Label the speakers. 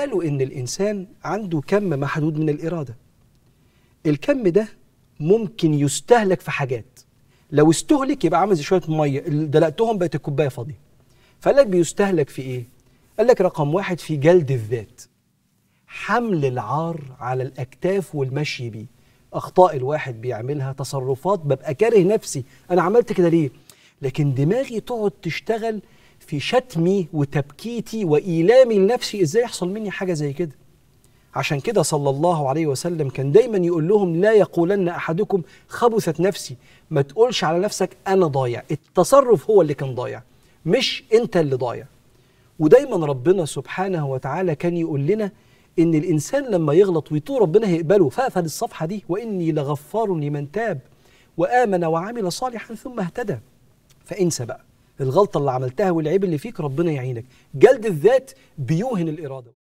Speaker 1: قالوا ان الانسان عنده كم محدود من الاراده الكم ده ممكن يستهلك في حاجات لو استهلك يبقى عامل زي شويه ميه اللي دلقتهم بقت الكوبايه فاضيه فقال لك بيستهلك في ايه قال لك رقم واحد في جلد الذات حمل العار على الاكتاف والمشي بيه اخطاء الواحد بيعملها تصرفات ببقى كاره نفسي انا عملت كده ليه لكن دماغي تقعد تشتغل في شتمي وتبكيتي وايلامي لنفسي ازاي يحصل مني حاجه زي كده عشان كده صلى الله عليه وسلم كان دايما يقول لهم لا يقولن احدكم خبثت نفسي ما تقولش على نفسك انا ضايع التصرف هو اللي كان ضايع مش انت اللي ضايع ودايما ربنا سبحانه وتعالى كان يقول لنا ان الانسان لما يغلط ويتوب ربنا هيقبله فاقفل الصفحه دي واني لغفار لمن تاب وامن وعمل صالحا ثم اهتدى فانسى بقى الغلطه اللي عملتها والعيب اللي فيك ربنا يعينك جلد الذات بيوهن الاراده